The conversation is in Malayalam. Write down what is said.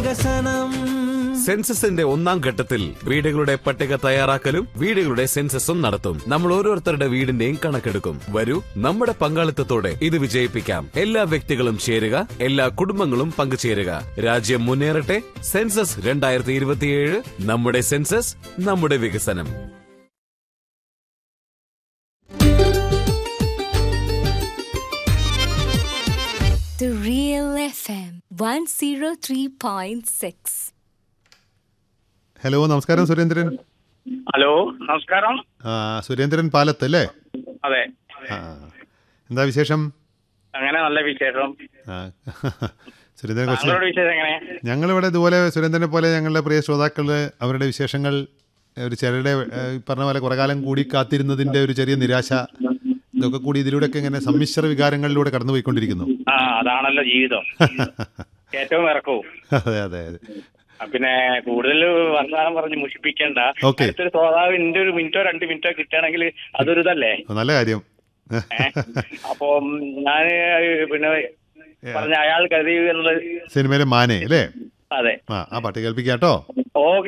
വികസനം സെൻസസിന്റെ ഒന്നാം ഘട്ടത്തിൽ വീടുകളുടെ പട്ടിക തയ്യാറാക്കലും വീടുകളുടെ സെൻസസും നടത്തും നമ്മൾ ഓരോരുത്തരുടെ വീടിന്റെയും കണക്കെടുക്കും വരൂ നമ്മുടെ പങ്കാളിത്തത്തോടെ ഇത് വിജയിപ്പിക്കാം എല്ലാ വ്യക്തികളും ചേരുക എല്ലാ കുടുംബങ്ങളും പങ്കുചേരുക രാജ്യം മുന്നേറട്ടെ സെൻസസ് രണ്ടായിരത്തി ഇരുപത്തിയേഴ് നമ്മുടെ സെൻസസ് നമ്മുടെ വികസനം The Real FM 103.6. ഹലോ നമസ്കാരം സുരേന്ദ്രൻ ഹലോ നമസ്കാരം ആ, സുരേന്ദ്രൻ പാലത്ത് അല്ലേ അതെ ആ എന്താ വിശേഷം അങ്ങനെ നല്ല വിശേഷം ആ, സുരേന്ദ്രൻ കുറച്ച് താങ്കളുടെ വിശേഷം എങ്ങനെ ഞങ്ങളിവിടെ ഇതുപോലെ സുരേന്ദ്രനെ പോലെ ഞങ്ങളുടെ പ്രിയ ശ്രോതാക്കൾ അവരുടെ വിശേഷങ്ങൾ ഒരു ചിലരുടെ ഏ, ഈ പറഞ്ഞ പോലെ കുറെ കാലം കൂടി കാത്തിരുന്നതിന്റെ ഒരു ചെറിയ നിരാശ ഇതൊക്കെ കൂടി ഇതിലൂടെയൊക്കെ ഇങ്ങനെ സമ്മിശ്ര വികാരങ്ങളിലൂടെ കടന്നുപോയിക്കൊണ്ടിരിക്കുന്നു ആ അതാണല്ലോ ജീവിതം ഏറ്റവും ഇറക്കവും അതെ അതെ അതെ ആ, പിന്നെ കൂടുതൽ വർത്തമാനം പറഞ്ഞ് മുഷിപ്പിക്കണ്ട ഓക്കേ. അടുത്തൊരു ശ്രോതാവ് എന്റെ ഒരു മിനിറ്റോ രണ്ട് മിനിറ്റോ കിട്ടുകയാണെങ്കിൽ അതൊരു ഇതല്ലേ നല്ല കാര്യം ഏ? അപ്പൊ ഞാൻ പിന്നെ പറഞ്ഞ അയാൾ കരുതി എന്നുള്ളത് സിനിമയിലെ മാനെ അല്ലേ അതെ ആ ആ പാട്ട് കേൾപ്പിക്കാം കേട്ടോ ഓ